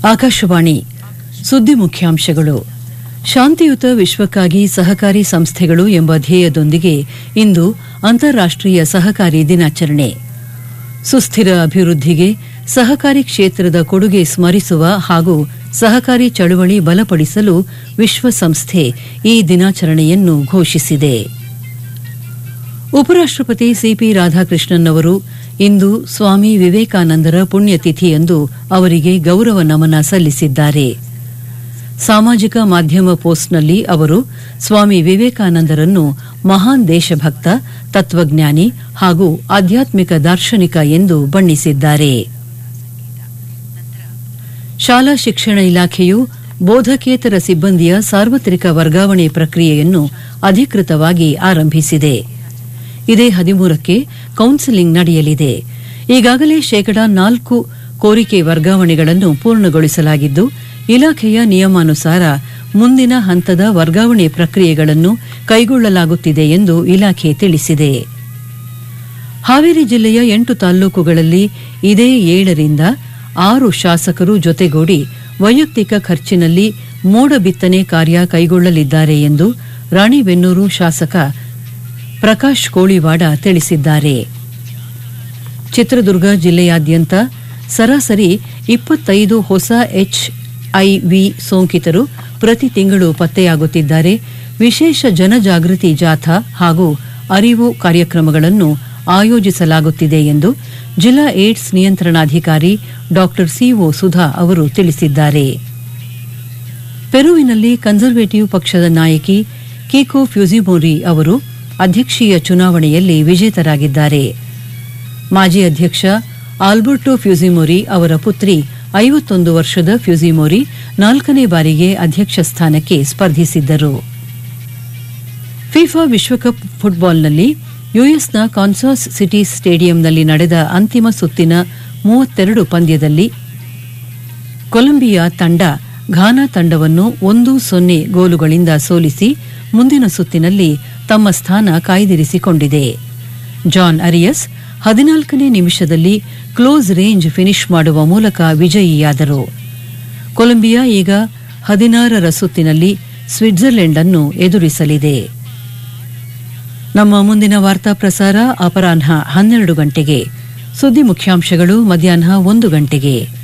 ಆಕಾಶವಾಣಿ ಸುದ್ದಿ ಮುಖ್ಯಾಂಶಗಳು ಶಾಂತಿಯುತ ವಿಶ್ವಕ್ಕಾಗಿ ಸಹಕಾರಿ ಸಂಸ್ಥೆಗಳು ಎಂಬ ಧ್ಯೇಯದೊಂದಿಗೆ ಇಂದು ಅಂತಾರಾಷ್ಟೀಯ ಸಹಕಾರಿ ದಿನಾಚರಣೆ ಸುಸ್ಥಿರ ಅಭಿವೃದ್ಧಿಗೆ ಸಹಕಾರಿ ಕ್ಷೇತ್ರದ ಕೊಡುಗೆ ಸ್ಮರಿಸುವ ಹಾಗೂ ಸಹಕಾರಿ ಚಳುವಳಿ ಬಲಪಡಿಸಲು ವಿಶ್ವಸಂಸ್ಥೆ ಈ ದಿನಾಚರಣೆಯನ್ನು ಘೋಷಿಸಿದೆ ಉಪರಾಷ್ಟಪತಿ ಸಿಪಿ ರಾಧಾಕೃಷ್ಣನ್ ಅವರು ಇಂದು ಸ್ವಾಮಿ ವಿವೇಕಾನಂದರ ಪುಣ್ಯತಿಥಿಯಂದು ಅವರಿಗೆ ಗೌರವ ನಮನ ಸಲ್ಲಿಸಿದ್ದಾರೆ ಸಾಮಾಜಿಕ ಮಾಧ್ಯಮ ಪೋಸ್ಟ್ನಲ್ಲಿ ಅವರು ಸ್ವಾಮಿ ವಿವೇಕಾನಂದರನ್ನು ಮಹಾನ್ ದೇಶಭಕ್ತ ತತ್ವಜ್ಞಾನಿ ಹಾಗೂ ಆಧ್ಯಾತ್ಮಿಕ ದಾರ್ಶನಿಕ ಎಂದು ಬಣ್ಣಿಸಿದ್ದಾರೆ ಶಾಲಾ ಶಿಕ್ಷಣ ಇಲಾಖೆಯು ಬೋಧಕೇತರ ಸಿಬ್ಬಂದಿಯ ಸಾರ್ವತ್ರಿಕ ವರ್ಗಾವಣೆ ಪ್ರಕ್ರಿಯೆಯನ್ನು ಅಧಿಕೃತವಾಗಿ ಆರಂಭಿಸಿದೆ ಇದೇ ಹದಿಮೂರಕ್ಕೆ ಕೌನ್ಸೆಲಿಂಗ್ ನಡೆಯಲಿದೆ ಈಗಾಗಲೇ ಶೇಕಡಾ ನಾಲ್ಕು ಕೋರಿಕೆ ವರ್ಗಾವಣೆಗಳನ್ನು ಪೂರ್ಣಗೊಳಿಸಲಾಗಿದ್ದು ಇಲಾಖೆಯ ನಿಯಮಾನುಸಾರ ಮುಂದಿನ ಹಂತದ ವರ್ಗಾವಣೆ ಪ್ರಕ್ರಿಯೆಗಳನ್ನು ಕೈಗೊಳ್ಳಲಾಗುತ್ತಿದೆ ಎಂದು ಇಲಾಖೆ ತಿಳಿಸಿದೆ ಹಾವೇರಿ ಜಿಲ್ಲೆಯ ಎಂಟು ತಾಲ್ಲೂಕುಗಳಲ್ಲಿ ಇದೇ ಏಳರಿಂದ ಆರು ಶಾಸಕರು ಜೊತೆಗೂಡಿ ವೈಯಕ್ತಿಕ ಖರ್ಚಿನಲ್ಲಿ ಮೋಡ ಬಿತ್ತನೆ ಕಾರ್ಯ ಕೈಗೊಳ್ಳಲಿದ್ದಾರೆ ಎಂದು ರಾಣಿಬೆನ್ನೂರು ಶಾಸಕ ಪ್ರಕಾಶ್ ಕೋಳಿವಾಡ ತಿಳಿಸಿದ್ದಾರೆ ಚಿತ್ರದುರ್ಗ ಜಿಲ್ಲೆಯಾದ್ಯಂತ ಸರಾಸರಿ ಇಪ್ಪತ್ತೈದು ಹೊಸ ಎಚ್ಐವಿ ಸೋಂಕಿತರು ಪ್ರತಿ ತಿಂಗಳು ಪತ್ತೆಯಾಗುತ್ತಿದ್ದಾರೆ ವಿಶೇಷ ಜನಜಾಗೃತಿ ಜಾಥಾ ಹಾಗೂ ಅರಿವು ಕಾರ್ಯಕ್ರಮಗಳನ್ನು ಆಯೋಜಿಸಲಾಗುತ್ತಿದೆ ಎಂದು ಜಿಲ್ಲಾ ಏಡ್ಸ್ ನಿಯಂತ್ರಣಾಧಿಕಾರಿ ಡಾ ಸಿಒ ಸುಧಾ ಅವರು ತಿಳಿಸಿದ್ದಾರೆ ಪೆರುವಿನಲ್ಲಿ ಕನ್ಸರ್ವೇಟಿವ್ ಪಕ್ಷದ ನಾಯಕಿ ಕೀಕೋ ಫ್ಯೂಸಿಮೋರಿ ಅವರು ಅಧ್ಯಕ್ಷೀಯ ಚುನಾವಣೆಯಲ್ಲಿ ವಿಜೇತರಾಗಿದ್ದಾರೆ ಮಾಜಿ ಅಧ್ಯಕ್ಷ ಆಲ್ಬರ್ಟೋ ಫ್ಯೂಸಿಮೋರಿ ಅವರ ಪುತ್ರಿ ಐವತ್ತೊಂದು ವರ್ಷದ ಫ್ಯೂಸಿಮೋರಿ ನಾಲ್ಕನೇ ಬಾರಿಗೆ ಅಧ್ಯಕ್ಷ ಸ್ಥಾನಕ್ಕೆ ಸ್ಪರ್ಧಿಸಿದ್ದರು ಫಿಫಾ ವಿಶ್ವಕಪ್ ಫುಟ್ಬಾಲ್ನಲ್ಲಿ ಯುಎಸ್ನ ಕಾನ್ಸಾಸ್ ಸಿಟಿ ಸ್ಟೇಡಿಯಂನಲ್ಲಿ ನಡೆದ ಅಂತಿಮ ಸುತ್ತಿನ ಮೂವತ್ತೆರಡು ಪಂದ್ಯದಲ್ಲಿ ಕೊಲಂಬಿಯಾ ತಂಡ ಘಾನಾ ತಂಡವನ್ನು ಒಂದು ಸೊನ್ನೆ ಗೋಲುಗಳಿಂದ ಸೋಲಿಸಿ ಮುಂದಿನ ಸುತ್ತಿನಲ್ಲಿ ತಮ್ಮ ಸ್ಥಾನ ಕಾಯ್ದಿರಿಸಿಕೊಂಡಿದೆ ಜಾನ್ ಅರಿಯಸ್ ಹದಿನಾಲ್ಕನೇ ನಿಮಿಷದಲ್ಲಿ ಕ್ಲೋಸ್ ರೇಂಜ್ ಫಿನಿಶ್ ಮಾಡುವ ಮೂಲಕ ವಿಜಯಿಯಾದರು ಕೊಲಂಬಿಯಾ ಈಗ ಹದಿನಾರರ ಸುತ್ತಿನಲ್ಲಿ ಸ್ವಿಟ್ಜರ್ಲೆಂಡ್ ಅನ್ನು ಎದುರಿಸಲಿದೆ ನಮ್ಮ ಮುಂದಿನ ವಾರ್ತಾ ಪ್ರಸಾರ ಅಪರಾಹ್ನ ಹನ್ನೆರಡು ಗಂಟೆಗೆ ಸುದ್ದಿ ಮುಖ್ಯಾಂಶಗಳು ಮಧ್ಯಾಹ್ನ ಒಂದು ಗಂಟೆಗೆ